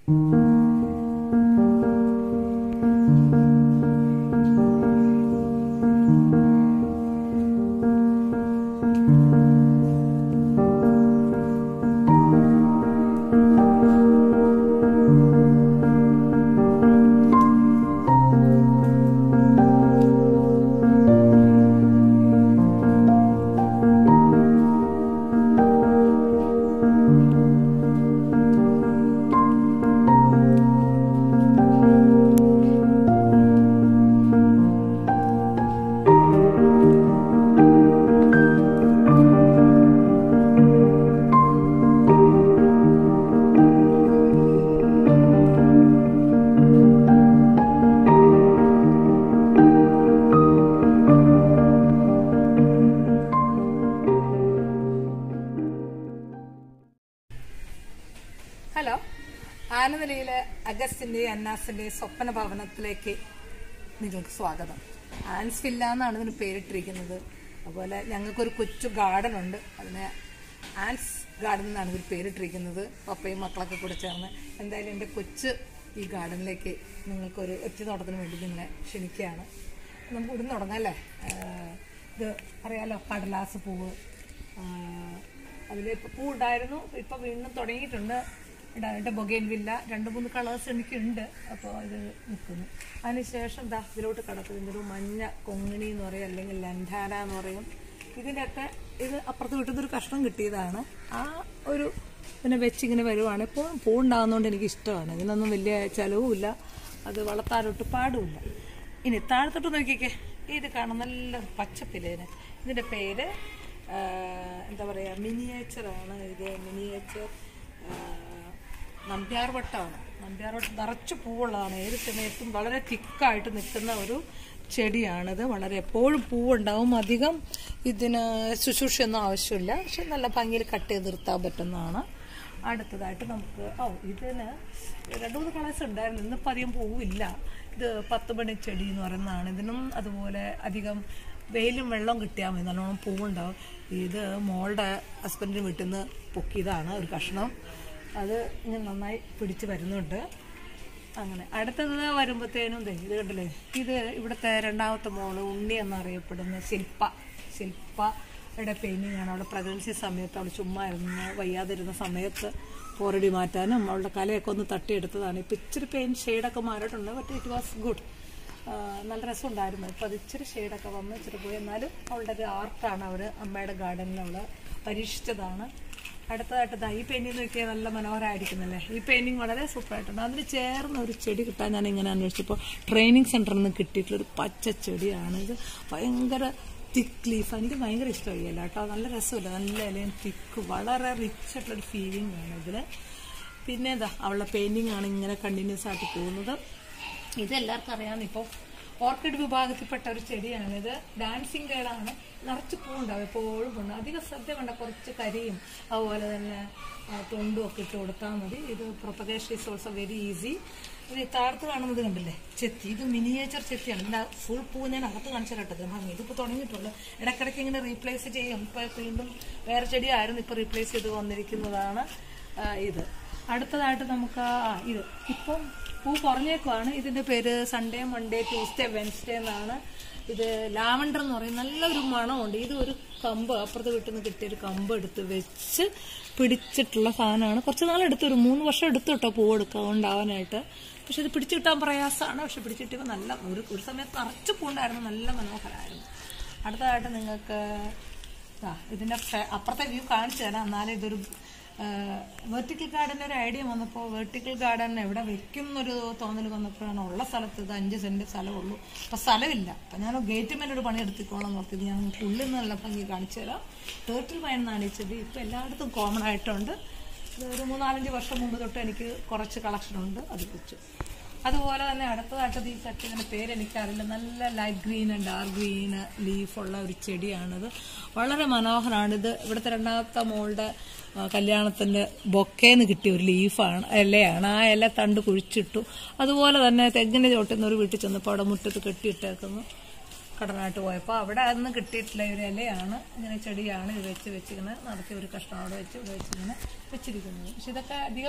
Hello ആനനിലയിലെ അഗസ്റ്റിന്റെയും അന്നാസിന്റെയും സ്വപ്ന ഭവനത്തിലേക്ക് നിങ്ങൾക്ക് സ്വാഗതം ആൻസ് വില്ല എന്നാണ് ഇതിന് പേരിട്ടിരിക്കുന്നത് അതുപോലെ ഞങ്ങൾക്കൊരു കൊച്ചു ഗാർഡൻ ഉണ്ട് അതിന് ആൻസ് ഗാർഡൻ എന്നാണ് ഇതിൽ പേരിട്ടിരിക്കുന്നത് പപ്പയും മക്കളൊക്കെ കൂടെ ചേർന്ന് എന്തായാലും എൻ്റെ കൊച്ച് ഈ ഗാർഡനിലേക്ക് നിങ്ങൾക്കൊരു എത്തിനോട്ടത്തിന് വേണ്ടി നിങ്ങളെ ക്ഷണിക്കുകയാണ് നമുക്ക് ഇവിടുന്ന് തുടങ്ങാം അല്ലേ ആഹ് ഇത് അറിയാലോ കടലാസ് പൂവ് അതിൽ പൂ ഉണ്ടായിരുന്നു ഇപ്പം വീണ്ടും തുടങ്ങിയിട്ടുണ്ട് ഇടാനായിട്ട് ബൊഗൈൻ വില്ല രണ്ട് മൂന്ന് കളേഴ്സ് എനിക്കുണ്ട് അപ്പോൾ ഇത് നിൽക്കുന്നു അതിനുശേഷം ദാ ഇതിലോട്ട് കടക്കുന്നത് ഒരു മഞ്ഞ കൊങ്ങിണി എന്ന് പറയും അല്ലെങ്കിൽ ലൻധാന എന്ന് പറയും ഇതിൻ്റെയൊക്കെ ഇത് അപ്പുറത്ത് വിട്ടുന്നൊരു കഷ്ണം കിട്ടിയതാണ് ആ ഒരു പിന്നെ വെച്ചിങ്ങനെ വരുവാണ് ഇപ്പോൾ പൂ ഉണ്ടാകുന്നതുകൊണ്ട് എനിക്ക് ഇഷ്ടമാണ് ഇതിനൊന്നും വലിയ ചിലവുമില്ല അത് വളർത്താനൊട്ട് പാടുമില്ല ഇനി താഴത്തോട്ട് നോക്കിക്കേ ഇത് കാണാം നല്ല പച്ചപ്പിലേന് ഇതിൻ്റെ പേര് ആ, എന്താ പറയുക മിനിയേച്ചറാണ് ഇത് മിനിയേച്ചർ നമ്പ്യാർവട്ടമാണ് നമ്പ്യാർവട്ടം നിറച്ച് പൂവുള്ളതാണ് ഏത് സമയത്തും വളരെ തിക്കായിട്ട് നിൽക്കുന്ന ഒരു ചെടിയാണിത് വളരെ എപ്പോഴും പൂവുണ്ടാവും അധികം ഇതിന് ശുശ്രൂഷയൊന്നും ആവശ്യമില്ല പക്ഷെ നല്ല ഭംഗിയിൽ കട്ട് ചെയ്ത് നിർത്താൻ പറ്റുന്നതാണ് അടുത്തതായിട്ട് നമുക്ക് ഓ ഇതിന് രണ്ട് മൂന്ന് കളേഴ്സ് ഉണ്ടായിരുന്നു ഇന്നിപ്പോൾ അധികം പൂവില്ല ഇത് പത്ത് മണി ചെടി എന്ന് പറയുന്നതാണ് ഇതിനും അതുപോലെ അധികം വെയിലും വെള്ളവും കിട്ടിയാൽ മതി നല്ലോണം പൂവുണ്ടാവും ഇത് മോളുടെ ഹസ്ബൻഡിന് വീട്ടിൽ നിന്ന് പൊക്കിയതാണ് ഒരു കഷ്ണം അത് ഇങ്ങനെ നന്നായി പിടിച്ച് വരുന്നുണ്ട് അങ്ങനെ അടുത്തത് വരുമ്പോഴത്തേനും ദേ ഇത് കണ്ടില്ലേ ഇത് ഇവിടുത്തെ രണ്ടാമത്തെ മോള് ഉണ്ണി എന്നറിയപ്പെടുന്ന ശില്പ ശില്പയുടെ പെയിൻറ്റിംഗ് ആണ് അവളുടെ പ്രഗ്നൻസി സമയത്ത് അവൾ ചുമ്മാ ഇരുന്ന് വയ്യാതിരുന്ന സമയത്ത് പോറടി മാറ്റാനും അവളുടെ കലയൊക്കെ ഒന്ന് തട്ടിയെടുത്തതാണ് ഇപ്പം ഇച്ചിരി പെയിൻറ്റ് ഷെയ്ഡൊക്കെ മാറിയിട്ടുണ്ട് ബട്ട് ഇറ്റ് വാസ് ഗുഡ് നല്ല രസമുണ്ടായിരുന്നു ഇപ്പം അത് ഇച്ചിരി ഷെയ്ഡൊക്കെ വന്ന് ഇച്ചിരി പോയി എന്നാലും അവളുടെ ഒരു ആർട്ടാണ് അവർ അമ്മയുടെ ഗാർഡനിൽ അവൾ പരീക്ഷിച്ചതാണ് അടുത്തതായിട്ട് ദാ ഈ പെയിന്റിംഗ് നോക്കിയാൽ നല്ല മനോഹരമായിരിക്കുന്നല്ലേ ഈ പെയിന്റിംഗ് വളരെ സൂപ്പറായിട്ടുണ്ട് അതിന് ചേർന്ന ഒരു ചെടി കിട്ടാൻ ഞാൻ ഇങ്ങനെ അന്വേഷിച്ചപ്പോൾ ട്രെയിനിങ് സെന്ററിൽ നിന്ന് കിട്ടിയിട്ടുള്ള ഒരു പച്ച ചെടിയാണ് ഇത് ഭയങ്കര തിക്ക് ലീഫ് എനിക്ക് ഭയങ്കര ഇഷ്ടമായി ഇല കേട്ടോ നല്ല രസമില്ല നല്ല ഇലയും തിക്ക് വളരെ റിച്ച് ആയിട്ടുള്ളൊരു ഫീലിംഗ് ആണ് ഇതിൽ പിന്നെ ഇതാ അവളുടെ പെയിന്റിംഗ് ആണ് ഇങ്ങനെ കണ്ടിന്യൂസ് ആയിട്ട് പോകുന്നത് ഇത് എല്ലാവർക്കും അറിയാവുന്ന ഇപ്പോൾ ഓർക്കിഡ് വിഭാഗത്തിൽപ്പെട്ട ഒരു ചെടിയാണിത് ഡാൻസിങ് ഗേളാണ് നിറച്ച് പൂവുണ്ടാവും എപ്പോഴും പൂണ്ട് അധികം ശ്രദ്ധ വേണ്ട കുറച്ച് കരിയും അതുപോലെ തന്നെ ആ, തൊണ്ടും ഒക്കെ ഇട്ട് കൊടുത്താൽ മതി ഇത് propagation is also very easy ഇത് ഈ താഴത്ത് കാണുന്നത് കണ്ടില്ലേ ചെത്തി ഇത് മിനിയേച്ചർ ചെത്തിയാണ് ഇതിന്റെ ഫുൾ പൂ ഞാൻ അകത്ത് കാണിച്ചു കേട്ടത് ഭംഗി ഇതിപ്പോൾ തുടങ്ങിയിട്ടുള്ളൂ ഇടയ്ക്കിടയ്ക്ക് ഇങ്ങനെ റീപ്ലേസ് ചെയ്യും ഇപ്പം വീണ്ടും വേറെ ചെടിയായിരുന്നു ഇപ്പോൾ റീപ്ലേസ് ചെയ്ത് വന്നിരിക്കുന്നതാണ് ആ, ഇത് അടുത്തതായിട്ട് നമുക്ക് ആ ഇത് ഇപ്പം പൂ കുറഞ്ഞേക്കുവാണ് ഇതിന്റെ പേര് സൺഡേ മൺഡേ ട്യൂസ്ഡേ വെൻസ്ഡേ എന്നാണ് ഇത് ലാവണ്ടർ എന്ന് പറയും നല്ലൊരു മണമുണ്ട് ഇത് ഒരു കമ്പ് അപ്പുറത്ത് വീട്ടിൽ നിന്ന് കിട്ടിയ ഒരു കമ്പ് എടുത്ത് വെച്ച് പിടിച്ചിട്ടുള്ള സാധനമാണ് കുറച്ച് നാൾ എടുത്തു ഒരു മൂന്ന് വർഷം എടുത്തു കേട്ടോ പൂ എടുക്കാൻ ഉണ്ടാവാനായിട്ട് പക്ഷെ ഇത് പിടിച്ചു കിട്ടാൻ പ്രയാസമാണ് പക്ഷെ പിടിച്ചിട്ടിപ്പോൾ നല്ല ഒരു ഒരു സമയത്ത് നിറച്ച് പൂണ്ടായിരുന്നു നല്ല മനോഹരമായിരുന്നു അടുത്തതായിട്ട് നിങ്ങൾക്ക് ആ ഇതിന്റെ ഫ്ര- അപ്പുറത്തെ വ്യൂ കാണിച്ചു തരാം എന്നാലേ ഇതൊരു വെർട്ടിക്കൽ ഗാർഡൻ്റെ ഒരു ഐഡിയ വന്നപ്പോൾ വെർട്ടിക്കൽ ഗാർഡൻ എവിടെ വെക്കും എന്നൊരു തോന്നൽ വന്നപ്പോഴാണ് ഉള്ള സ്ഥലത്ത് ഇത് അഞ്ച് സെന്റ് സ്ഥലമുള്ളൂ അപ്പം സ്ഥലമില്ല അപ്പം ഞാൻ ഗേറ്റ് മേലൊരു പണി എടുത്തിക്കോളാം എന്ന് ഓർത്തിത് ഞാൻ നിങ്ങൾക്ക് ഉള്ളിൽ നിന്ന് നല്ല ഭംഗി കാണിച്ചു തരാം ടേർട്ടിൽ വൈൻ എന്നാണ് ഈ ചെടി ഇപ്പം എല്ലായിടത്തും കോമൺ ആയിട്ടുണ്ട് ഇത് ഒരു മൂന്നാലഞ്ച് വർഷം മുമ്പ് തൊട്ട് എനിക്ക് കുറച്ച് കളക്ഷൻ ഉണ്ട് അത് വെച്ചു അതുപോലെ തന്നെ അടുത്തതായിട്ട് ഈ ചട്ടിയുടെ പേര് എനിക്കറിയില്ല നല്ല ലൈറ്റ് ഗ്രീൻ ഡാർക്ക് ഗ്രീൻ ലീഫുള്ള ഒരു ചെടിയാണിത് വളരെ മനോഹരമാണ് ഇത് ഇവിടുത്തെ രണ്ടാമത്തെ മോളുടെ ആ, കല്യാണത്തിന്റെ ബൊക്കേന്ന് കിട്ടിയ ഒരു ലീഫാണ് ഇലയാണ് ആ ഇല തണ്ട് കുഴിച്ചിട്ടു അതുപോലെ തന്നെ തെങ്ങിന്റെ ചോട്ടിൽ നിന്ന് ഒരു വീട്ടിൽ ചെന്നപ്പോൾ അവിടെ മുറ്റത്ത് കെട്ടിയിട്ടേക്കുന്നു കടനാട്ട് പോയപ്പോൾ അവിടെ അന്ന് കിട്ടിയിട്ടുള്ള ഒരു ഇലയാണ് ഇങ്ങനെ ചെടിയാണ് ഇത് വെച്ച് വെച്ചിങ്ങനെ നടത്തി ഒരു കഷ്ണം അവിടെ വെച്ച് ഇവിടെ വെച്ച് ഇങ്ങനെ വെച്ചിരിക്കുന്നത് പക്ഷെ ഇതൊക്കെ അധികം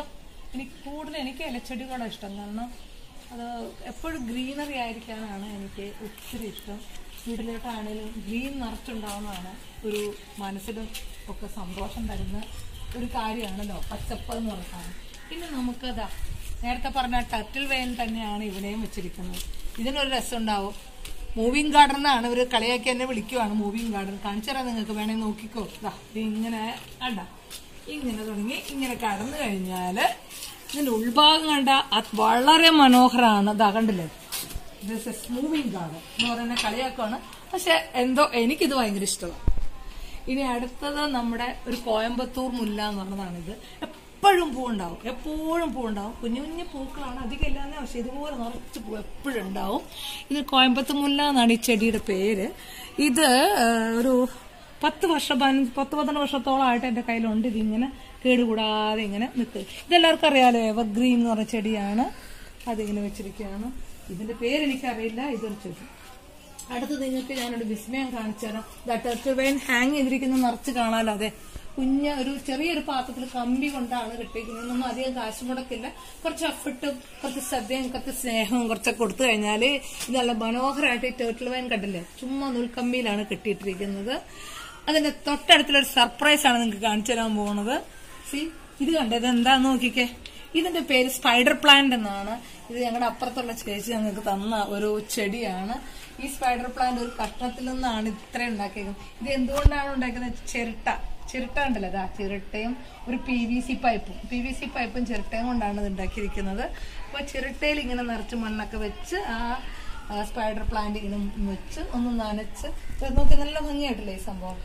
എനിക്ക് കൂടുതൽ എനിക്ക് ഇലച്ചെടികളാണ് ഇഷ്ടം കാരണം അത് എപ്പോഴും ഗ്രീനറി ആയിരിക്കാനാണ് എനിക്ക് ഒത്തിരി ഇഷ്ടം വീട്ടിലോട്ടാണേലും ഗ്രീൻ നിറച്ചുണ്ടാവുന്നതാണ് ഒരു മനസ്സിലും ഒക്കെ സന്തോഷം തരുന്ന ഒരു കാര്യമാണല്ലോ പച്ചപ്പ് എന്ന് പറഞ്ഞാൽ പിന്നെ നമുക്കതാ നേരത്തെ പറഞ്ഞ ടർട്ടിൽ വെയിൻ തന്നെയാണ് ഇവിടെയും വെച്ചിരിക്കുന്നത് ഇതിനൊരു രസം ഉണ്ടാവും മൂവിങ് ഗാർഡൻ എന്നാണ് ഇവർ കളിയാക്കി എന്നെ വിളിക്കുവാണ് മൂവിങ് ഗാർഡൻ കാണിച്ചു തരാം നിങ്ങൾക്ക് വേണമെങ്കിൽ നോക്കിക്കോ ദാ ഇത് ഇങ്ങനെ അണ്ട ഇങ്ങനെ തുടങ്ങി ഇങ്ങനെ കടന്നു കഴിഞ്ഞാല് ഇതിന്റെ ഉൾഭാഗം കണ്ട അത് വളരെ മനോഹരമാണ് ഇതാ കണ്ടില്ലേ ദിസ് ഇസ് മൂവിങ് ഗാർഡൻ എന്ന് പറയുന്ന കളിയാക്കുവാണ് പക്ഷെ എന്തോ എനിക്കിത് ഭയങ്കര ഇഷ്ടമാണ് ഇനി അടുത്തത് നമ്മുടെ ഒരു കോയമ്പത്തൂർ മുല്ല എന്ന് പറഞ്ഞതാണിത് എപ്പോഴും പൂവുണ്ടാവും എപ്പോഴും പൂവുണ്ടാവും കുഞ്ഞു കുഞ്ഞു പൂക്കളാണ് അധികം ഇല്ലാന്നേ പക്ഷെ ഇതുപോലെ നിറച്ച് പൂ എപ്പോഴും ഉണ്ടാവും ഇത് കോയമ്പത്തൂർ മുല്ല എന്നാണ് ഈ ചെടിയുടെ പേര് ഇത് ആ, ഒരു പത്ത് വർഷം പതിനഞ്ച് പത്ത് പന്ത്രണ്ട് വർഷത്തോളമായിട്ട് എൻ്റെ കയ്യിലുണ്ട് ഇതിങ്ങനെ കേടുകൂടാതെ ഇങ്ങനെ നിൽക്കുക ഇതെല്ലാവർക്കും അറിയാലോ എവർഗ്രീൻ എന്ന് പറഞ്ഞ ചെടിയാണ് അതിങ്ങനെ വെച്ചിരിക്കുകയാണ് ഇതിന്റെ പേര് എനിക്കറിയില്ല ഇതൊരു ചെടി അടുത്ത് നിങ്ങൾക്ക് ഞാനൊരു വിസ്മയം കാണിച്ചു തരാം ദട്ടർ വെയിൻ ഹാങ് ചെയ്തിരിക്കുന്ന നിറച്ച് കാണാലോ അതെ കുഞ്ഞ ഒരു ചെറിയൊരു പാത്രത്തിൽ കമ്പി കൊണ്ടാണ് കിട്ടിയിരിക്കുന്നത് ഒന്നും അധികം കാശ് മുടക്കില്ല കുറച്ച് എഫർട്ടും കുറച്ച് ശ്രദ്ധയും കുറച്ച് സ്നേഹവും കുറച്ചൊക്കെ കൊടുത്തു കഴിഞ്ഞാല് ഇത് നല്ല മനോഹരമായിട്ട് ഈ ടേർട്ടിൽ വൈൻ കണ്ടില്ലേ ചുമ്മാ നൂൽക്കമ്പിയിലാണ് കെട്ടിയിട്ടിരിക്കുന്നത് അതിന്റെ തൊട്ടടുത്തുള്ളൊരു സർപ്രൈസ് ആണ് നിങ്ങൾക്ക് കാണിച്ചു തരാൻ പോകുന്നത് സി ഇത് കണ്ടത് എന്താന്ന് നോക്കിക്കേ ഇതിന്റെ പേര് സ്പൈഡർ പ്ലാന്റ് എന്നാണ് ഇത് ഞങ്ങളുടെ അപ്പുറത്തുള്ള ചേച്ചി ഞങ്ങൾക്ക് തന്ന ഒരു ചെടിയാണ് ഈ സ്പൈഡർ പ്ലാന്റ് ഒരു കഷ്ണത്തിൽ നിന്നാണ് ഇത്രയും ഉണ്ടാക്കിയത് ഇത് എന്തുകൊണ്ടാണ് ഉണ്ടാക്കുന്നത് ചിരട്ട ചിരട്ട ഉണ്ടല്ലോ അതാ ചിരട്ടയും ഒരു പി വി സി പൈപ്പും പി വി സി പൈപ്പും ചിരട്ടയും കൊണ്ടാണ് ഇത് ഉണ്ടാക്കിയിരിക്കുന്നത് അപ്പോൾ ചിരട്ടയിൽ ഇങ്ങനെ നിറച്ച് മണ്ണൊക്കെ വെച്ച് ആ ആ സ്പൈഡർ പ്ലാന്റ് ഇങ്ങനെ വെച്ച് ഒന്ന് നനച്ച് ഇത് നോക്കി നല്ല ഭംഗിയായിട്ടില്ലേ ഈ സംഭവം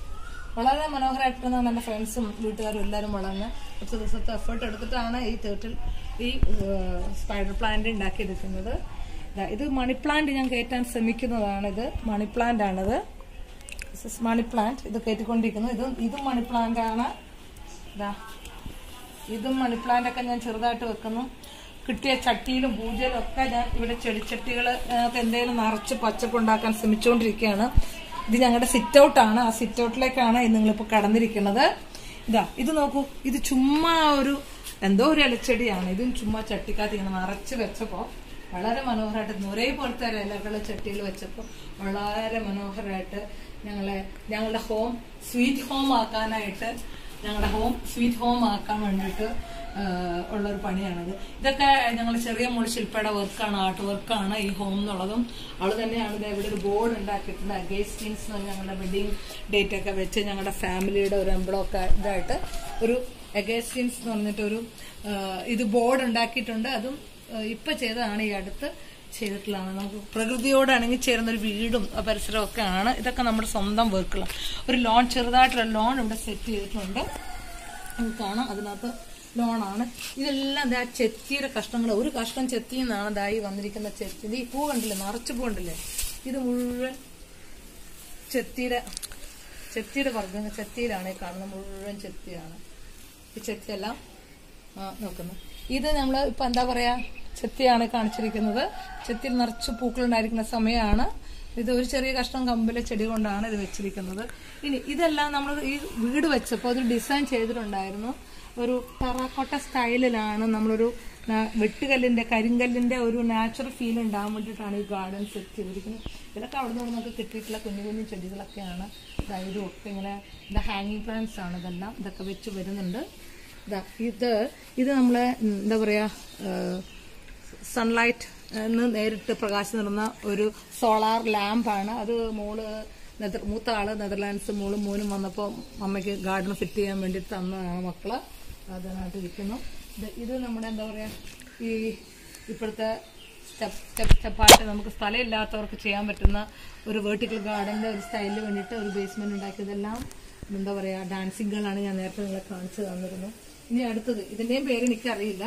വളരെ മനോഹരമായിട്ടാണ് എൻ്റെ ഫ്രണ്ട്സും വീട്ടുകാരും എല്ലാവരും വളർന്ന് കുറച്ച് ദിവസത്തെ എഫേർട്ട് എടുത്തിട്ടാണ് ഈ തേർട്ടിൽ ഈ സ്പൈഡർ പ്ലാന്റ് ഉണ്ടാക്കിയെടുക്കുന്നത് ദാ ഇത് മണി പ്ലാന്റ് ഞാൻ കയറ്റാൻ ശ്രമിക്കുന്നതാണിത് മണി പ്ലാന്റ് ആണിത് മണി പ്ലാന്റ് ഇത് കയറ്റിക്കൊണ്ടിരിക്കുന്നു ഇത് ഇതും മണി പ്ലാന്റ് ആണ് ഇതാ ഇതും മണി പ്ലാന്റ് ഒക്കെ ഞാൻ ചെറുതായിട്ട് വെക്കുന്നു കിട്ടിയ ചട്ടിയിലും പൂജയിലും ഒക്കെ ഞാൻ ഇവിടെ ചെടിച്ചട്ടികൾ എന്തെങ്കിലും നിറച്ച് പച്ചപ്പ് ഉണ്ടാക്കാൻ ശ്രമിച്ചുകൊണ്ടിരിക്കുകയാണ് ഇത് ഞങ്ങളുടെ സിറ്റ് ഔട്ട് ആണ് ആ സിറ്റ് ഔട്ടിലേക്കാണ് നിങ്ങളിപ്പോൾ കടന്നിരിക്കുന്നത് ഇതാ ഇത് നോക്കൂ ഇത് ചുമ്മാ ഒരു എന്തോ ഒരു ഇലച്ചെടിയാണ് ഇതും ചുമ്മാ ചട്ടിക്കകത്ത് ഇങ്ങനെ നിറച്ച് വെച്ചപ്പോൾ വളരെ മനോഹരമായിട്ട് നൊരേ പോലത്തെ ഒരു ഇലകള് ചട്ടിയിൽ വെച്ചപ്പോൾ വളരെ മനോഹരമായിട്ട് ഞങ്ങളെ ഞങ്ങളുടെ ഹോം സ്വീറ്റ് ഹോം ആക്കാനായിട്ട് ഞങ്ങളുടെ ഹോം സ്വീറ്റ് ഹോം ആക്കാൻ വേണ്ടിയിട്ട് ആഹ് ഉള്ളൊരു പണിയാണത് ഇതൊക്കെ ഞങ്ങൾ ചെറിയ മോള് ശില്പയുടെ വർക്കാണ് ആർട്ട് വർക്കാണ് ഈ ഹോം എന്നുള്ളതും അവള് തന്നെയാണ് ഇത് ഇവിടെ ഒരു ബോർഡ് ഉണ്ടാക്കിയിട്ടുണ്ട് അഗേസ്റ്റീൻസ് ഞങ്ങളുടെ വെഡിങ് ഡേറ്റ് ഒക്കെ വെച്ച് ഞങ്ങളുടെ ഫാമിലിയുടെ ഒരു എംബ്ലോക്ക് ഇതായിട്ട് ഒരു അഗേസ്റ്റീൻസ് എന്ന് പറഞ്ഞിട്ടൊരു ആഹ് ഇത് ബോർഡ് ഉണ്ടാക്കിയിട്ടുണ്ട് അതും ആഹ് ഇപ്പൊ ചെയ്തതാണ് ഈ അടുത്ത് ചെയ്തിട്ടുള്ളതാണ് നമുക്ക് പ്രകൃതിയോട് ഇണങ്ങി ചേരുന്ന ഒരു വീടും ആ പരിസരവും ഒക്കെ ആണ് ഇതൊക്കെ നമ്മുടെ സ്വന്തം വർക്കുകളാണ് ഒരു ലോൺ ചെറുതായിട്ടുള്ള ലോൺ ഇവിടെ സെറ്റ് ചെയ്തിട്ടുണ്ട് നമുക്ക് കാണാം അതിനകത്ത് ലോണാണ് ഇതെല്ലാം ദാ ചെത്തിയുടെ കഷ്ണങ്ങൾ ഒരു കഷ്ണം ചെത്തിയിൽ നിന്നാണ് ദായി വന്നിരിക്കുന്ന ചെത്തി ഇത് ഈ പൂ കണ്ടില്ലേ നിറച്ച് പൂ കണ്ടില്ലേ ഇത് മുഴുവൻ ചെത്തിയുടെ ചെത്തിയുടെ വർഗ്ഗങ്ങൾ ചെത്തിയിലാണ് ഈ കാണുന്നത് മുഴുവൻ ചെത്തിയാണ് ഈ ചെത്തിയെല്ലാം ആ, നോക്കുന്നു ഇത് നമ്മൾ ഇപ്പൊ എന്താ പറയാ ചെത്തിയാണ് കാണിച്ചിരിക്കുന്നത് ചെത്തിയിൽ നിറച്ച് പൂക്കളുണ്ടായിരിക്കുന്ന സമയമാണ് ഇത് ഒരു ചെറിയ കഷ്ണം കമ്പിലെ ചെടി കൊണ്ടാണ് ഇത് വെച്ചിരിക്കുന്നത് ഇനി ഇതെല്ലാം നമ്മൾ ഈ വീട് വെച്ചപ്പോൾ ഒരു ഡിസൈൻ ചെയ്തിട്ടുണ്ടായിരുന്നു ഒരു ടെറാക്കോട്ട സ്റ്റൈലിലാണ് നമ്മളൊരു ന- വെട്ടുകല്ലിന്റെ കരിങ്കല്ലിന്റെ ഒരു നാച്ചുറൽ ഫീൽ ഉണ്ടാകാൻ വേണ്ടിയിട്ടാണ് ഈ ഗാർഡൻ സെറ്റ് ചെയ്തിരിക്കുന്നത് ഇതൊക്കെ അവിടെ നിന്ന് നമുക്ക് കിട്ടിയിട്ടുള്ള കുഞ്ഞു കുഞ്ഞു ചെടികളൊക്കെയാണ് ദാ ഇതും ഒക്കെ ഇങ്ങനെ ഇത് ഹാങ്ങിങ് പ്ലാന്റ്സ് ആണ് ഇതെല്ലാം ഇതൊക്കെ വെച്ച് വരുന്നുണ്ട് ദാ ഇത് ഇത് നമ്മളെ ഉം, എന്താ പറയാ സൺലൈറ്റ് നിന്ന് നേരിട്ട് പ്രകാശം നിറഞ്ഞ ഒരു സോളാർ ലാമ്പാണ് അത് മോള് നെതർ മൂത്ത ആള് നെതർലാൻഡ്സ് മോളും മോനും വന്നപ്പോൾ അമ്മയ്ക്ക് ഗാർഡൻ ഫിറ്റ് ചെയ്യാൻ വേണ്ടി തന്നതാണ് മക്കള് അതിനകത്ത് ഇരിക്കുന്നു ഇത് ഇത് നമ്മുടെ എന്താ പറയാ ഈ ഇപ്പോഴത്തെ സ്റ്റെപ്പ് സ്റ്റെപ്പ് സ്റ്റെപ്പായിട്ട് നമുക്ക് സ്ഥലമില്ലാത്തവർക്ക് ചെയ്യാൻ പറ്റുന്ന ഒരു വേർട്ടിക്കൽ ഗാർഡന്റെ ഒരു സ്റ്റൈലിന് വേണ്ടിയിട്ട് ഒരു ബേസ്മെന്റ് ഉണ്ടാക്കിയതെല്ലാം എന്താ പറയാ ഡാൻസിങ്ങുകളാണ് ഞാൻ നേരത്തെ നിങ്ങളെ കാണിച്ചു തന്നിരുന്നു ഇനി അടുത്തത് ഇതിന്റെയും പേര് എനിക്കറിയില്ല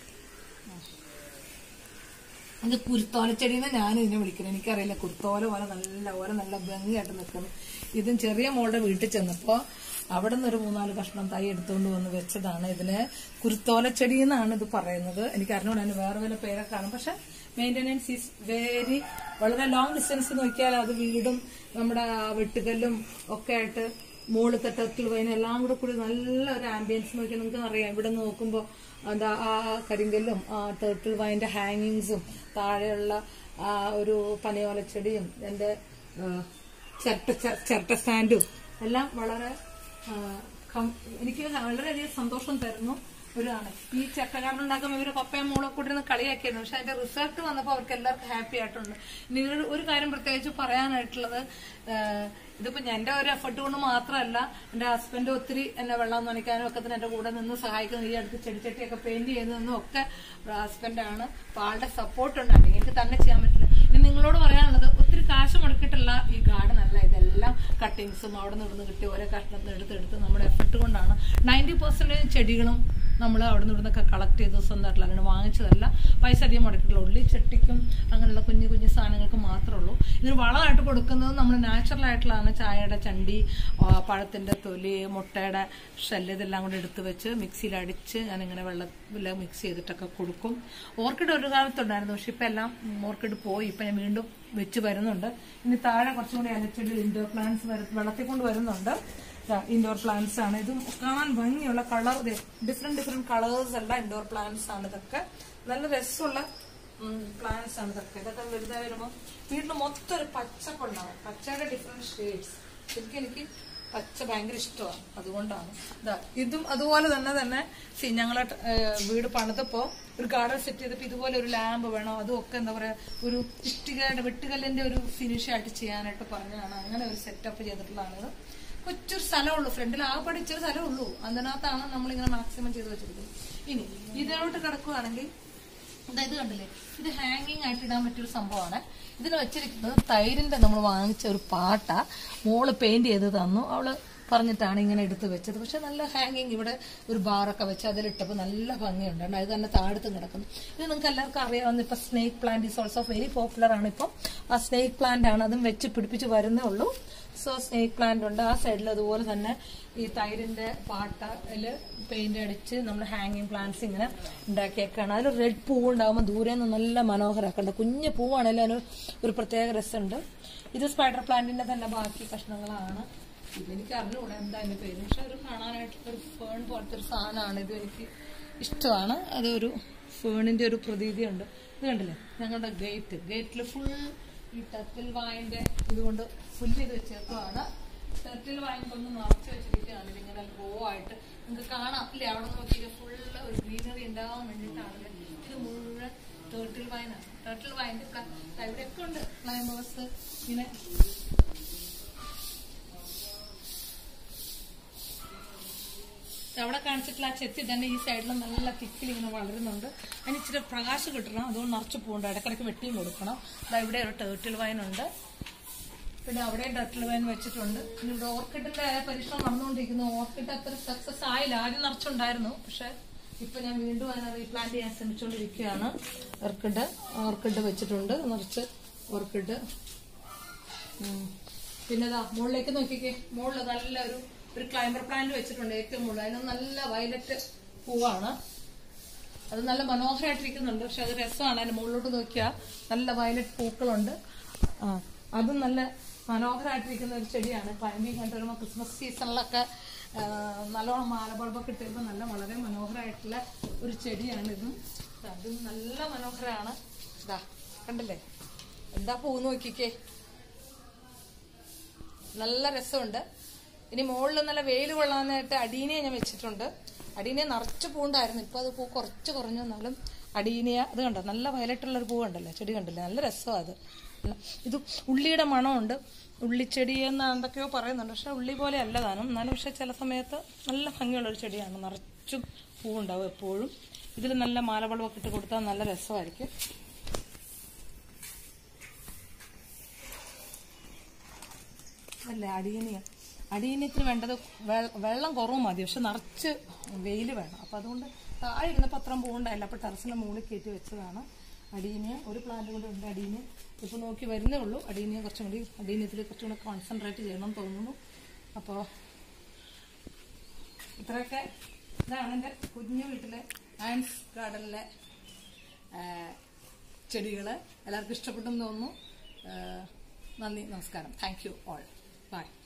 ഇത് കുരുത്തോലച്ചെടി എന്ന് ഞാൻ ഇതിനെ വിളിക്കുന്നത് എനിക്കറിയില്ല കുരുത്തോല പോലെ നല്ല ഓല നല്ല ഭംഗിയായിട്ട് നിൽക്കുന്നു ഇതും ചെറിയ മോളുടെ വീട്ടിൽ ചെന്നപ്പോ അവിടെ നിന്ന് ഒരു മൂന്നാല് കഷ്ണം തൈ എടുത്തുകൊണ്ട് വന്ന് വെച്ചതാണ് ഇതിന് കുരുത്തോലച്ചെടി എന്നാണ് ഇത് പറയുന്നത് എനിക്ക് അറിഞ്ഞൂടാ അതിന് വേറെ വല്ല പേരൊക്കെ കാണും പക്ഷെ മെയിൻ്റെനൻസ് ഈസ് വെരി വളരെ ലോങ് ഡിസ്റ്റൻസ് നോക്കിയാൽ അത് വീടും നമ്മുടെ ആ വെട്ടുകല്ലും ഒക്കെ ആയിട്ട് മുകളിലത്തെ ടെർക്കിൾ വൈൻ എല്ലാം കൂടെ കൂടി നല്ല ഒരു ആംബിയൻസ് നോക്കി നിങ്ങൾക്ക് അറിയാം ഇവിടെ നോക്കുമ്പോൾ എന്താ ആ കരിങ്കല്ലും ആ ടെർക്കിൾ വൈൻ്റെ ഹാങ്ങിങ്സും താഴെയുള്ള ആ ഒരു പനയോലച്ചെടിയും എൻ്റെ ചിരട്ട ചിരട്ട സ്റ്റാൻഡും എല്ലാം വളരെ ആ, കം- എനിക്ക് വളരെയധികം സന്തോഷം തരുന്നു ഒരാണ് ഈ ചക്കകാരൻ ഉണ്ടാക്കുമ്പോൾ ഇവര് പപ്പയും മോളും കൂടി ഇരുന്ന് കളിയാക്കിയിരുന്നു പക്ഷെ അതിന്റെ റിസൾട്ട് വന്നപ്പോൾ അവർക്ക് എല്ലാവർക്കും ഹാപ്പി ആയിട്ടുണ്ട് ഇനി ഇതിൽ ഒരു കാര്യം പ്രത്യേകിച്ച് പറയാനായിട്ടുള്ളത് ആഹ്, ഇതിപ്പോ എന്റെ ഒരു എഫർട്ട് കൊണ്ട് മാത്രമല്ല എന്റെ ഹസ്ബൻഡ് ഒത്തിരി എന്നെ വെള്ളം നനയ്ക്കാനും ഒക്കെ തന്നെ എന്റെ കൂടെ നിന്ന് സഹായിക്കുന്നു ഈ അടുത്ത് ചെടിച്ചട്ടിയൊക്കെ പെയിന്റ് ചെയ്യുന്നതെന്നും ഒക്കെ ഹസ്ബൻഡാണ് അപ്പൊ ആളുടെ സപ്പോർട്ട് ഉണ്ടായിരുന്നു എനിക്ക് തന്നെ ചെയ്യാൻ പറ്റില്ല ഇനി നിങ്ങളോട് പറയാനുള്ളത് ഒത്തിരി കാശ് മുടക്കിയിട്ടുള്ള ഈ ഗാർഡൻ അല്ല ഇതെല്ലാം കട്ടിങ്സും അവിടെ നിന്ന് കിട്ടിയ ഓരോ കഷ്ണത്തിൽ എടുത്തെടുത്ത് നമ്മുടെ എഫർട്ട് കൊണ്ടാണ് നയൻറ്റി പെർസെന്റേജ് ചെടികളും നമ്മൾ അവിടെ നിന്ന് ഇവിടുന്നൊക്കെ കളക്ട് ചെയ്ത് സ്വന്തമായിട്ടുള്ള അങ്ങനെ വാങ്ങിച്ചതല്ല പൈസ അധികം മുടക്കിയിട്ടുള്ള ഉള്ളി ചെട്ടിക്കും അങ്ങനെയുള്ള കുഞ്ഞു കുഞ്ഞു സാധനങ്ങൾക്ക് മാത്രമേ ഉള്ളൂ ഇതിന് വളമായിട്ട് കൊടുക്കുന്നത് നമ്മൾ നാച്ചുറൽ ആയിട്ടുള്ളതാണ് ചായയുടെ ചണ്ടി ആ, പഴത്തിന്റെ തൊലി മുട്ടയുടെ ഷെല്ല് ഇതെല്ലാം കൂടെ എടുത്ത് വെച്ച് മിക്സിയിൽ അടിച്ച് ഞാനിങ്ങനെ വെള്ളത്തിൽ മിക്സ് ചെയ്തിട്ടൊക്കെ കൊടുക്കും ഓർക്കിഡ് ഒരു കാലത്തുണ്ടായിരുന്നു പക്ഷെ ഇപ്പം എല്ലാം ഓർക്കിഡ് പോയി ഇപ്പം ഞാൻ വീണ്ടും വെച്ച് വരുന്നുണ്ട് ഇനി താഴെ കുറച്ചും കൂടി അലച്ചെടി ഇൻഡോർ പ്ലാന്റ്സ് വെള്ളത്തിൽ കൊണ്ട് വരുന്നുണ്ട് ഇൻഡോർ പ്ലാന്റ്സ് ആണ് ഇതും കാണാൻ ഭംഗിയുള്ള കളർ ഡിഫറെന്റ് ഡിഫറെന്റ് കളേഴ്സ് ഉള്ള ഇൻഡോർ പ്ലാന്റ്സ് ആണ് ഇതൊക്കെ നല്ല രസമുള്ള പ്ലാന്റ്സ് ആണ് ഇതൊക്കെ ഇതൊക്കെ വെറുതെ വരുമ്പോൾ വീട്ടിൽ മൊത്തം ഒരു പച്ചപ്പുണ്ടാവും പച്ചയുടെ ഡിഫറെന്റ് ഷെയ്ഡ്സ് ശരിക്കും എനിക്ക് പച്ച ഭയങ്കര ഇഷ്ടമാണ് അതുകൊണ്ടാണ് ഇതാ ഇതും അതുപോലെ തന്നെ തന്നെ സി ഞങ്ങളെ ഏഹ്, വീട് പണിതപ്പോ ഒരു ഗാർഡൻ സെറ്റ് ചെയ്തപ്പോ ഇതുപോലെ ഒരു ലാമ്പ് വേണം അതും ഒക്കെ എന്താ പറയാ ഒരു ഇഷ്ടികയുടെ വെട്ടുകല്ലിന്റെ ഒരു ഫിനിഷ് ആയിട്ട് ചെയ്യാനായിട്ട് പറഞ്ഞതാണ് അങ്ങനെ ഒരു സെറ്റപ്പ് ചെയ്തിട്ടുള്ളതാണ് കൊച്ചൊരു സ്ഥലമുള്ളൂ ഫ്രണ്ടിൽ ആ പഠിച്ചൊരു സ്ഥലമുള്ളൂ അതിനകത്താണ് നമ്മളിങ്ങനെ മാക്സിമം ചെയ്ത് വെച്ചിരിക്കുന്നത് ഇനി ഇതിലോട്ട് കിടക്കുകയാണെങ്കിൽ ദാ ഇത് കണ്ടില്ലേ ഇത് ഹാങ്ങിങ് ആയിട്ട് ഇടാൻ പറ്റിയൊരു സംഭവമാണ് ഇതിന് വെച്ചിരിക്കുന്നത് തൈരിന്റെ നമ്മൾ വാങ്ങിച്ച ഒരു പാട്ട മോള് പെയിന്റ് ചെയ്ത് തന്നു അവള് പറഞ്ഞിട്ടാണ് ഇങ്ങനെ എടുത്ത് വെച്ചത് പക്ഷെ നല്ല ഹാങ്ങിങ് ഇവിടെ ഒരു ബാറൊക്കെ വെച്ച് അതിലിട്ടപ്പോൾ നല്ല ഭംഗിയുണ്ട് കണ്ടോ? അത് തന്നെ താഴത്തും കിടക്കുന്നു ഇത് നിങ്ങൾക്ക് എല്ലാവർക്കും അറിയാവുന്ന ഇപ്പൊ snake plant is also very popular ആണ് ഇപ്പം ആ സ്നേക്ക് പ്ലാന്റ് ആണ് അതും വെച്ച് പിടിപ്പിച്ച് വരുന്നേ ഉള്ളൂ സോ സ്നേക്ക് പ്ലാന്റ് ഉണ്ട് ആ സൈഡിൽ അതുപോലെ തന്നെ ഈ തൈരിന്റെ പാട്ടയില് പെയിന്റ് അടിച്ച് നമ്മൾ ഹാങ്ങിങ് പ്ലാന്റ്സ് ഇങ്ങനെ ഉണ്ടാക്കിയേക്കാണ് അതിൽ റെഡ് പൂവ് ഉണ്ടാകുമ്പോൾ ദൂരെ നിന്ന് നല്ല മനോഹരമാക്കണ്ട കുഞ്ഞു പൂവാണെങ്കിലും അതിന് ഒരു പ്രത്യേക രസമുണ്ട് ഇത് സ്പൈഡർ പ്ലാന്റിന്റെ തന്നെ ബാക്കി കഷ്ണങ്ങളാണ് ഇതെനിക്ക് അറിഞ്ഞുകൂടാ എന്താ അതിന്റെ പേര് പക്ഷെ ഒരു കാണാനായിട്ട് ഒരു ഫേൺ പോലത്തെ ഒരു സാധനമാണ് ഇത് എനിക്ക് ഇഷ്ടമാണ് അതൊരു ഫേണിന്റെ ഒരു പ്രതീതിയുണ്ട് ഇത് കണ്ടില്ലേ ഞങ്ങളുടെ ഗേറ്റ് ഗേറ്റിൽ ഫുൾ ഈ ടർട്ടിൽ വായിന്റെ ഇതുകൊണ്ട് ഫുൾ ചെയ്ത് വെച്ചേക്കുവാണ് ടർട്ടിൽ വായിൻ കൊണ്ട് നിറച്ച് വെച്ചിരിക്കുകയാണ് ഇതിങ്ങനെ ഗോ ആയിട്ട് നിങ്ങൾക്ക് കാണാം ഇല്ലേ അവിടെ നോക്കിയിട്ട് ഫുള്ള് ഒരു ഗ്രീനറി ഉണ്ടാവാൻ വേണ്ടിയിട്ടാണ് ഇത് മുഴുവൻ ടേർട്ടിൽ വൈനാണ് ടേർട്ടിൽ വൈൻ്റെ ഇവിടെയൊക്കെ ഉണ്ട് ക്ലൈമേഴ്സ് ഇങ്ങനെ അവിടെ കാണിച്ചിട്ടുള്ള ആ ചെത്തി തന്നെ ഈ സൈഡിൽ നല്ല തിക്കിൽ ഇങ്ങനെ വളരുന്നുണ്ട് അതിന് ഇച്ചിരി പ്രകാശം കിട്ടണം അതുകൊണ്ട് നിറച്ച് പോകുന്നുണ്ട് ഇടയ്ക്കിടയ്ക്ക് വെട്ടിയും കൊടുക്കണം ദാ ഇവിടെ ഒരു ടേർട്ടിൽ വൈനുണ്ട് പിന്നെ അവിടെയും ടർട്ടിൽ വൈൻ വെച്ചിട്ടുണ്ട് പിന്നെ ഇവിടെ ഓർക്കിഡിന്റെ പരീക്ഷണം നടന്നുകൊണ്ടിരിക്കുന്നു ഓർക്കിഡ് അത്ര സക്സസ് ആയില്ല ആദ്യം നിറച്ചുണ്ടായിരുന്നു പക്ഷെ ഇപ്പൊ ഞാൻ വീണ്ടും അതിനെ റീപ്ലാന്റ് ചെയ്യാൻ ശ്രമിച്ചുകൊണ്ടിരിക്കുകയാണ് ഓർക്കിഡ് ഓർക്കിഡ് വെച്ചിട്ടുണ്ട് നിറച്ച് ഓർക്കിഡ് ഉം. പിന്നെ ദാ മുകളിലേക്ക് നോക്കിക്കേ മുകളിൽ നല്ല ഒരു ഒരു ക്ലൈംബർ പ്ലാന്റ് വെച്ചിട്ടുണ്ട് ഏറ്റവും മുകളിൽ അതിന് നല്ല വയലറ്റ് പൂവാണ് അത് നല്ല മനോഹരമായിട്ടിരിക്കുന്നുണ്ട് പക്ഷെ അത് രസമാണ് അതിന്റെ മുകളിലോട്ട് നോക്കിയാൽ നല്ല വയലറ്റ് പൂക്കളുണ്ട് ആ അതും നല്ല മനോഹരമായിട്ടിരിക്കുന്ന ഒരു ചെടിയാണ് ക്ലൈമ്പിങ് കണ്ടു വരുമ്പോൾ ക്രിസ്മസ് സീസണിലൊക്കെ ആ, നല്ലോണം മാല ബൾബൊക്കെ ഇട്ടിരുമ്പോൾ നല്ല വളരെ മനോഹരമായിട്ടുള്ള ഒരു ചെടിയാണിതും അതും നല്ല മനോഹരമാണ് ഇതാ കണ്ടില്ലേ എന്താ പൂ നോക്കിക്കേ നല്ല രസമുണ്ട് ഇനി മുകളിൽ നല്ല വെയിൽ കൊള്ളാനായിട്ട് അടീനിയ ഞാൻ വെച്ചിട്ടുണ്ട് അടീനിയ നിറച്ച് പൂണ്ടായിരുന്നു ഇപ്പൊ അത് പൂ കുറച്ച് കുറഞ്ഞു എന്നാലും അടീനിയ ഇത് കണ്ടോ നല്ല വയലറ്റുള്ള ഒരു പൂ കണ്ടല്ലോ ചെടി കണ്ടില്ലേ നല്ല രസമാണ് അത് ഇത് ഉള്ളിയുടെ മണമുണ്ട് ഉള്ളിച്ചെടി എന്ന് എന്തൊക്കെയോ പറയുന്നുണ്ട് പക്ഷെ ഉള്ളി പോലെ അല്ല താനും എന്നാലും പക്ഷെ ചില സമയത്ത് നല്ല ഭംഗിയുള്ള ഒരു ചെടിയാണ് നിറച്ചും പൂവുണ്ടാവും എപ്പോഴും ഇതിൽ നല്ല മാലവളമൊക്കെ ഇട്ട് കൊടുത്താൽ നല്ല രസമായിരിക്കും അല്ല അടിയനിയ അടിയനിയത്തിന് വേണ്ടത് വെ- വെള്ളം കുറവ് മതി പക്ഷെ നിറച്ച് വെയിൽ വേണം അപ്പം അതുകൊണ്ട് താഴെ ഇരുന്നപ്പോൾ അത്രയും പൂവുണ്ടായില്ല അപ്പോൾ ടെറസിൻ്റെ മുകളിൽ കയറ്റി വെച്ചതാണ് അടീനിയ ഒരു പ്ലാന്റ് കൂടെ ഉണ്ട് അടീനിയ ഇപ്പോൾ നോക്കി വരുന്നേ ഉള്ളൂ അടീനിയ കുറച്ചും കൂടി അടീനിയത്തിൽ കുറച്ചും കൂടി കോൺസെൻട്രേറ്റ് ചെയ്യണം തോന്നുന്നു അപ്പോൾ ഇത്രയൊക്കെ ഇതാണ് എൻ്റെ കുഞ്ഞു വീട്ടിലെ ആൻസ് ഗാർഡനിലെ ചെടികൾ എല്ലാവർക്കും ഇഷ്ടപ്പെട്ടെന്ന് തോന്നുന്നു ആ, നന്ദി നമസ്കാരം താങ്ക് യു ഓൾ ബൈ